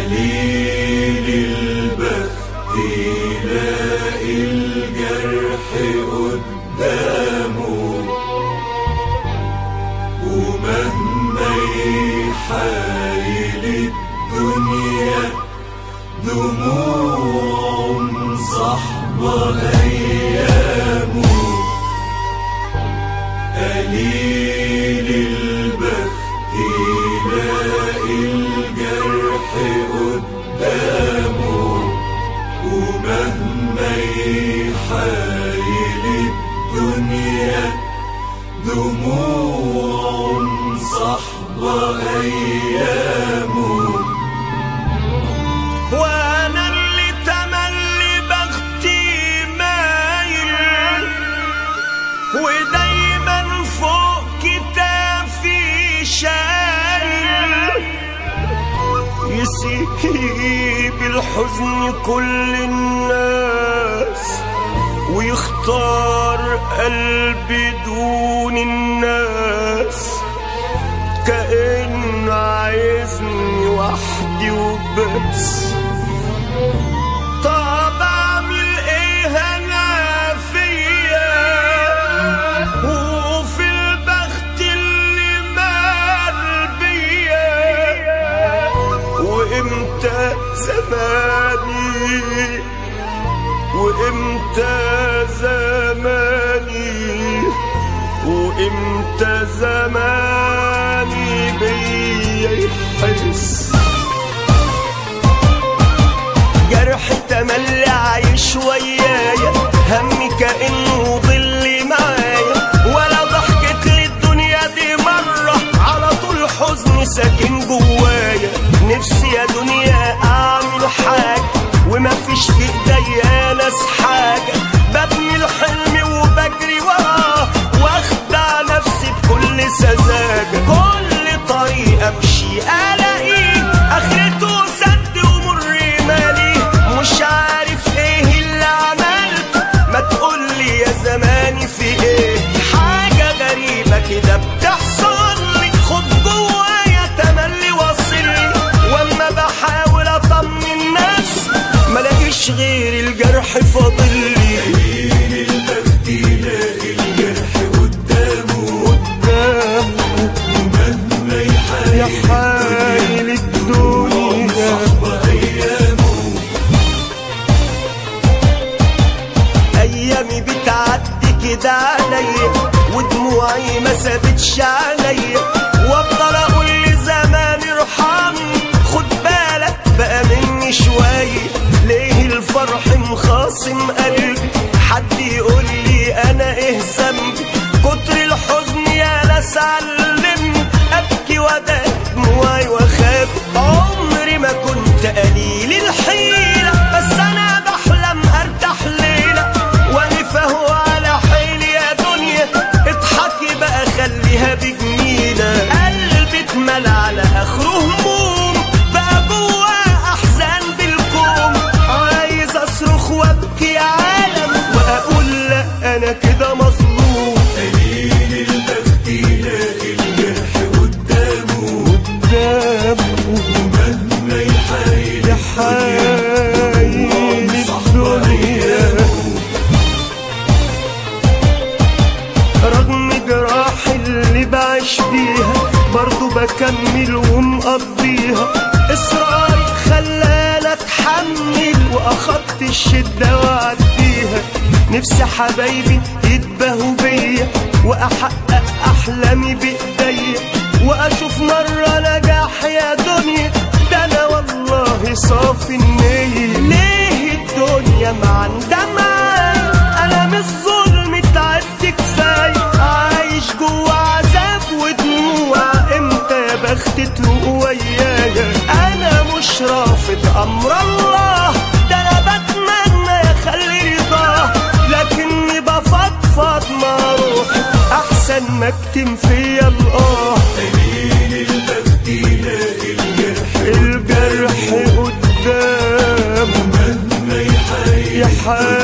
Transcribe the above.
قليل البخت يلاقي الجرح قدامه ومهما يحايل الدنيا دموع صحبة أيامه قليل البخت يلاقي الجرح قدامه ومهما يحايل الدنيا دموع صحبة أيامه وانا اللي تملي بختي مايل ودايما فوق كتافي شايل يسيب الحزن كل الناس ويختار قلبي دون الناس كأن عايزني وحدي وبس طب اعمل ايه انا فيا وفي البخت اللي مال بيا وامتى زماني وامتى زماني وامتى زماني بيا يحس جرح تملي عايش ويايا همي كأنه ظل معايا ولا ضحكت للدنيا دي مرة على طول حزن ساكن جوايا نفسي يا دنيا أعمل حاجة وما فيش في ايديا ناس حاجة ببني الحلم وبجري وراه واخدع نفسي بكل سذاجة كل طريق امشي الاقيه اخرته سد ومر مالي مش عارف ايه اللي عملت ما تقولي يا زماني في ايه حاجة غريبة كده بتحصل لي خد جوايا تملي واصل لي واما بحاول اطمن نفسي ملاقيش غير الجرح فاضل لي قليل البخت يلاقي الجرح قدامه قدام ومهما يا يحايل حايل الدنيا صحبة أيامه ايامي بتعدي كده عليا ودموعي ما سابتش عليا وافضل اقول لزماني ارحمني خد بالك بقى مني شويه ليه الفرح مخاصم قلبي حد يقول لي انا ايه ذنبي كتر الحزن يا ناس علمني ابكي وده دموعي واخاف عمري ما كنت قليل الحيله بس انا بحلم ارتاح ليله واقف اهو على حيلي يا دنيا اضحكي بقى خليها بجميله قلبي اتملى على اخره هموم بقى جواه احزان بالكوم عايز اصرخ وابكي يا عالم واقول لا انا كده مظلوم قليل البخت يلاقي الجرح قدامه قدامه ومهما يحايل يا حايل صحبة الدنيا أيامه رغم جراح اللي بعيش بيها برضو بكمل ومقضيها اصراري خلاني اتحمل واخدت الشده واعديها نفسي حبايبي يتباهوا بيا واحقق احلامي بايديا واشوف مره نجاح يا دنيا ده انا والله صافي النيه ليه الدنيا ما عندها معايا انا مش ظلم تعبت كفايه عايش جوا عذاب ودموع امتى يا بخت تروق ويايا انا مش رافض امر الله ده انا بتمنى يخلي رضاه لكني بفضفض مع روحي احسن ما اكتم فيا الاه قليل البخت يلاقي الجرح الجرح قدام مهما يحايل يا حال